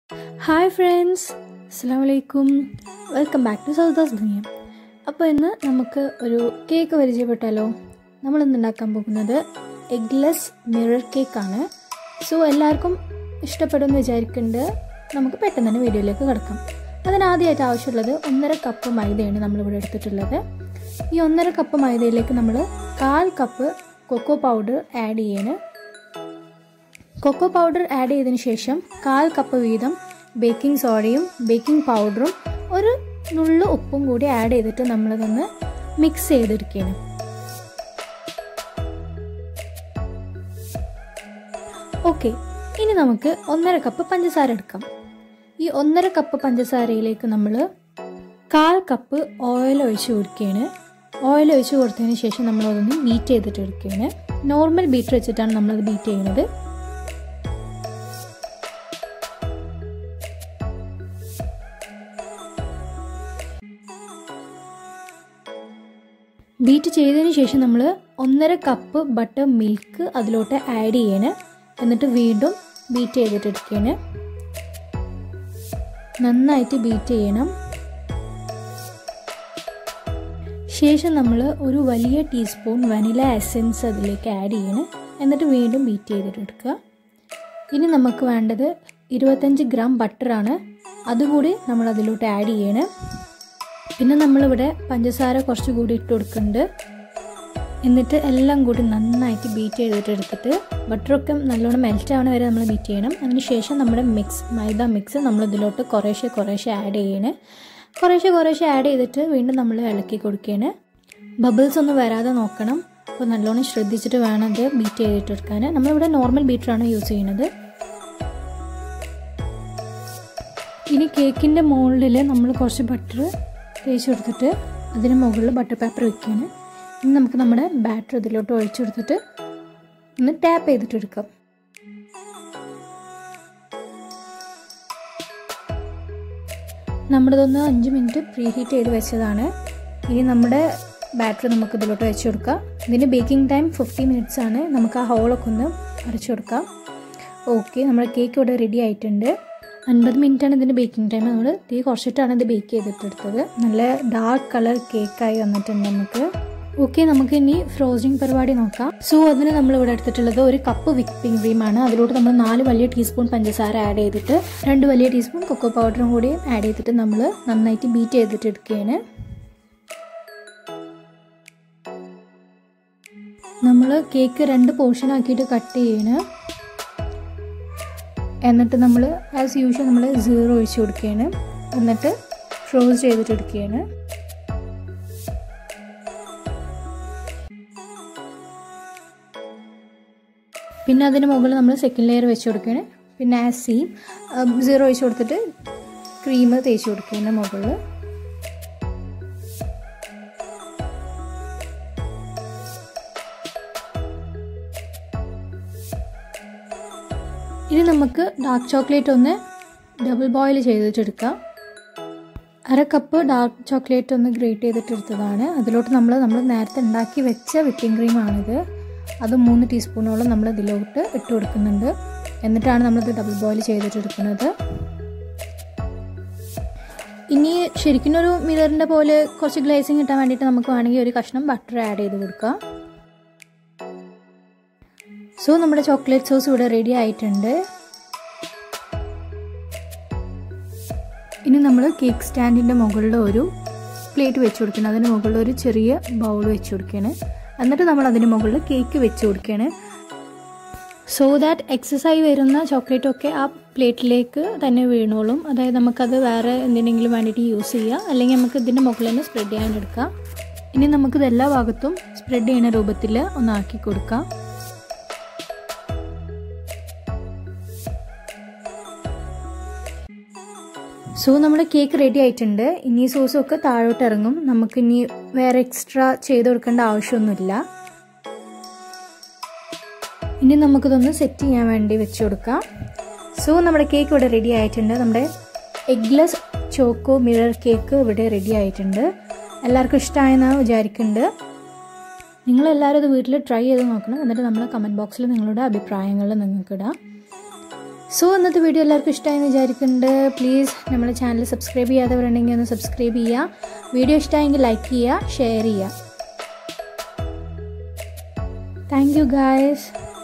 hi friends അസ്സാം വലൈക്കും welcome back to സൗദാസ് ദുനിയ അപ്പോൾ ഇന്ന് നമുക്ക് ഒരു കേക്ക് പരിചയപ്പെട്ടാലോ നമ്മളിന്ന് ഉണ്ടാക്കാൻ പോകുന്നത് എഗ്ലെസ് മിറർ കേക്കാണ് സോ എല്ലാവർക്കും ഇഷ്ടപ്പെടുമെന്ന് വിചാരിക്കുന്നുണ്ട് നമുക്ക് പെട്ടെന്ന് തന്നെ വീഡിയോയിലേക്ക് കിടക്കാം അതിനാദ്യമായിട്ട് ആവശ്യമുള്ളത് ഒന്നര കപ്പ് മൈദയാണ് നമ്മളിവിടെ എടുത്തിട്ടുള്ളത് ഈ ഒന്നര കപ്പ് മൈദയിലേക്ക് നമ്മൾ കാൽ കപ്പ് കൊക്കോ പൗഡർ ആഡ് ചെയ്യണം കൊക്കോ പൗഡർ ആഡ് ചെയ്തതിന് ശേഷം കാൽ കപ്പ് വീതം ബേക്കിംഗ് സോഡയും ബേക്കിംഗ് പൗഡറും ഒരു നുള്ളു ഉപ്പും കൂടി ആഡ് ചെയ്തിട്ട് നമ്മളിതൊന്ന് മിക്സ് ചെയ്തെടുക്കുകയാണ് ഓക്കെ ഇനി നമുക്ക് ഒന്നര കപ്പ് പഞ്ചസാര എടുക്കാം ഈ ഒന്നര കപ്പ് പഞ്ചസാരയിലേക്ക് നമ്മൾ കാൽ കപ്പ് ഓയിൽ ഒഴിച്ച് കൊടുക്കുകയാണ് ഓയിൽ ഒഴിച്ച് കൊടുത്തതിന് ശേഷം നമ്മളതൊന്ന് ബീറ്റ് ചെയ്തിട്ട് എടുക്കുകയാണ് നോർമൽ ബീറ്റർ വെച്ചിട്ടാണ് നമ്മളത് ബീറ്റ് ചെയ്യുന്നത് ബീറ്റ് ചെയ്തതിന് ശേഷം നമ്മൾ ഒന്നര കപ്പ് ബട്ടർ മിൽക്ക് അതിലോട്ട് ആഡ് ചെയ്യണം എന്നിട്ട് വീണ്ടും ബീറ്റ് ചെയ്തിട്ട് എടുക്കുകയാണ് നന്നായിട്ട് ബീറ്റ് ചെയ്യണം ശേഷം നമ്മൾ ഒരു വലിയ ടീസ്പൂൺ വനില എസൻസ് അതിലേക്ക് ആഡ് ചെയ്യണം എന്നിട്ട് വീണ്ടും ബീറ്റ് ചെയ്തിട്ട് എടുക്കുക ഇനി നമുക്ക് വേണ്ടത് ഇരുപത്തഞ്ച് ഗ്രാം ബട്ടറാണ് അതുകൂടി നമ്മൾ അതിലോട്ട് ആഡ് ചെയ്യണം പിന്നെ നമ്മളിവിടെ പഞ്ചസാര കുറച്ച് കൂടി ഇട്ട് കൊടുക്കുന്നുണ്ട് എന്നിട്ട് എല്ലാം കൂടി നന്നായിട്ട് ബീറ്റ് ചെയ്തിട്ട് എടുത്തിട്ട് ബട്ടറൊക്കെ നല്ലോണം മെൽറ്റ് ആവണ വരെ നമ്മൾ ബീറ്റ് ചെയ്യണം അതിന് ശേഷം നമ്മുടെ മിക്സ് മൈദ മിക്സ് നമ്മൾ ഇതിലോട്ട് കുറേശ്ശെ കുറേശ്ശെ ആഡ് ചെയ്യണേ കുറേശ്ശെ കുറേശ്ശെ ആഡ് ചെയ്തിട്ട് വീണ്ടും നമ്മൾ ഇളക്കി കൊടുക്കുകയാണ് ബബിൾസ് ഒന്നും വരാതെ നോക്കണം അപ്പോൾ നല്ലോണം ശ്രദ്ധിച്ചിട്ട് വേണം ഇത് ബീറ്റ് ചെയ്തിട്ട് എടുക്കാൻ നമ്മളിവിടെ നോർമൽ ബീറ്ററാണ് യൂസ് ചെയ്യുന്നത് ഇനി കേക്കിൻ്റെ മുകളിൽ നമ്മൾ കുറച്ച് ബട്ടർ തേച്ച് കൊടുത്തിട്ട് അതിന് മുകളിൽ ബട്ടർ പേപ്പർ വെക്കുകയാണ് ഇനി നമുക്ക് നമ്മുടെ ബാറ്റർ ഇതിലോട്ട് ഒഴിച്ചു കൊടുത്തിട്ട് ഒന്ന് ടാപ്പ് ചെയ്തിട്ട് എടുക്കാം നമ്മുടെതൊന്ന് അഞ്ച് മിനിറ്റ് പ്രീ ഹീറ്റ് ചെയ്ത് വെച്ചതാണ് ഇനി നമ്മുടെ ബാറ്റർ നമുക്ക് ഇതിലോട്ട് വെച്ച് കൊടുക്കാം ഇതിൻ്റെ ബേക്കിംഗ് ടൈം ഫിഫ്റ്റി മിനിറ്റ്സ് ആണ് നമുക്ക് ആ ഹോളൊക്കെ ഒന്ന് അരച്ചു കൊടുക്കാം ഓക്കെ നമ്മുടെ കേക്ക് ഇവിടെ റെഡി ആയിട്ടുണ്ട് അൻപത് മിനിറ്റാണ് ഇതിൻ്റെ ബേക്കിംഗ് ടൈം നമ്മൾ തീ കുറച്ചിട്ടാണ് ഇത് ബേക്ക് ചെയ്തിട്ടെടുത്തത് നല്ല ഡാർക്ക് കളർ കേക്കായി വന്നിട്ടുണ്ട് നമുക്ക് ഓക്കെ നമുക്ക് ഇനി ഫ്രോസിങ് പരിപാടി നോക്കാം സോ അതിന് നമ്മൾ ഇവിടെ എടുത്തിട്ടുള്ളത് ഒരു കപ്പ് വിപ്പിംഗ് ക്രീമാണ് അതിലോട്ട് നമ്മൾ നാല് വലിയ ടീസ്പൂൺ പഞ്ചസാര ആഡ് ചെയ്തിട്ട് രണ്ട് വലിയ ടീസ്പൂൺ കൊക്കോ പൗഡറും കൂടി ആഡ് ചെയ്തിട്ട് നമ്മൾ നന്നായിട്ട് ബീറ്റ് ചെയ്തിട്ട് എടുക്കുകയാണ് നമ്മൾ കേക്ക് രണ്ട് പോർഷൻ ആക്കിയിട്ട് കട്ട് ചെയ്യണം എന്നിട്ട് നമ്മൾ ആസ് യൂഷ്വൽ നമ്മൾ സീറോ ഒഴിച്ച് കൊടുക്കുകയാണ് എന്നിട്ട് ഫ്രോസ് ചെയ്തിട്ട് എടുക്കുകയാണ് പിന്നെ അതിന് മുകളിൽ നമ്മൾ സെക്കൻഡ് ലെയർ വെച്ച് കൊടുക്കുകയാണ് പിന്നെ ആസ് സെയിം സീറോ ഒഴിച്ച് കൊടുത്തിട്ട് ക്രീം തേച്ച് കൊടുക്കുകയാണ് മുകളിൽ ഇനി നമുക്ക് ഡാർക്ക് ചോക്ലേറ്റ് ഒന്ന് ഡബിൾ ബോയിൽ ചെയ്തിട്ടെടുക്കാം അര കപ്പ് ഡാർക്ക് ചോക്ലേറ്റ് ഒന്ന് ഗ്രേറ്റ് ചെയ്തിട്ടെടുത്തതാണ് അതിലോട്ട് നമ്മൾ നമ്മൾ നേരത്തെ ഉണ്ടാക്കി വെച്ച വിപ്പിംഗ് ക്രീമാണിത് അത് മൂന്ന് ടീസ്പൂണോളം നമ്മൾ ഇതിലോട്ട് ഇട്ട് കൊടുക്കുന്നുണ്ട് എന്നിട്ടാണ് നമ്മളിത് ഡബിൾ ബോയിൽ ചെയ്തിട്ടെടുക്കുന്നത് ഇനി ശരിക്കും ഒരു മിററിൻ്റെ പോലെ കുറച്ച് ഗ്ലേസിങ് കിട്ടാൻ വേണ്ടിയിട്ട് നമുക്ക് വേണമെങ്കിൽ ഒരു കഷ്ണം ബട്ടർ ആഡ് ചെയ്ത് കൊടുക്കാം സോ നമ്മുടെ ചോക്ലേറ്റ് സോസ് ഇവിടെ റെഡി ആയിട്ടുണ്ട് ഇനി നമ്മൾ കേക്ക് സ്റ്റാൻഡിൻ്റെ മുകളിൽ ഒരു പ്ലേറ്റ് വെച്ച് കൊടുക്കണം അതിന് മുകളിൽ ഒരു ചെറിയ ബൗൾ വെച്ച് കൊടുക്കുകയാണ് എന്നിട്ട് നമ്മൾ അതിന് മുകളിൽ കേക്ക് വെച്ച് കൊടുക്കുകയാണ് സോ ദാറ്റ് എക്സസൈസ് വരുന്ന ചോക്ലേറ്റൊക്കെ ആ പ്ലേറ്റിലേക്ക് തന്നെ വീണോളും അതായത് നമുക്കത് വേറെ എന്തിനെങ്കിലും വേണ്ടിയിട്ട് യൂസ് ചെയ്യാം അല്ലെങ്കിൽ നമുക്ക് ഇതിൻ്റെ മുകളിൽ തന്നെ സ്പ്രെഡ് ചെയ്യാൻ എടുക്കാം ഇനി നമുക്കിത് എല്ലാ ഭാഗത്തും സ്പ്രെഡ് ചെയ്യുന്ന രൂപത്തിൽ ഒന്നാക്കി കൊടുക്കാം സോ നമ്മുടെ കേക്ക് റെഡി ആയിട്ടുണ്ട് ഇനി സോസും ഒക്കെ താഴോട്ട് ഇറങ്ങും നമുക്ക് ഇനി വേറെ എക്സ്ട്രാ ചെയ്ത് കൊടുക്കേണ്ട ആവശ്യമൊന്നുമില്ല ഇനി നമുക്കിതൊന്ന് സെറ്റ് ചെയ്യാൻ വേണ്ടി വെച്ച് കൊടുക്കാം സോ നമ്മുടെ കേക്ക് ഇവിടെ റെഡി ആയിട്ടുണ്ട് നമ്മുടെ എഗ്ലെസ് ചോക്കോ മിറർ കേക്ക് ഇവിടെ റെഡി ആയിട്ടുണ്ട് എല്ലാവർക്കും ഇഷ്ടമായെന്നാണ് വിചാരിക്കുന്നുണ്ട് നിങ്ങളെല്ലാവരും ഇത് വീട്ടിൽ ട്രൈ ചെയ്ത് നോക്കണം എന്നിട്ട് നമ്മുടെ കമൻറ്റ് ബോക്സിൽ നിങ്ങളുടെ അഭിപ്രായങ്ങൾ നിങ്ങൾക്ക് ഇടാം സോ ഇന്നത്തെ വീഡിയോ എല്ലാവർക്കും ഇഷ്ടമായെന്ന് വിചാരിക്കുന്നുണ്ട് പ്ലീസ് നമ്മളെ ചാനൽ സബ്സ്ക്രൈബ് ചെയ്യാത്തവരുണ്ടെങ്കിൽ ഒന്ന് സബ്സ്ക്രൈബ് ചെയ്യുക വീഡിയോ ഇഷ്ടമായെങ്കിൽ ലൈക്ക് ചെയ്യുക ഷെയർ ചെയ്യുക താങ്ക് യു ഗായ്സ്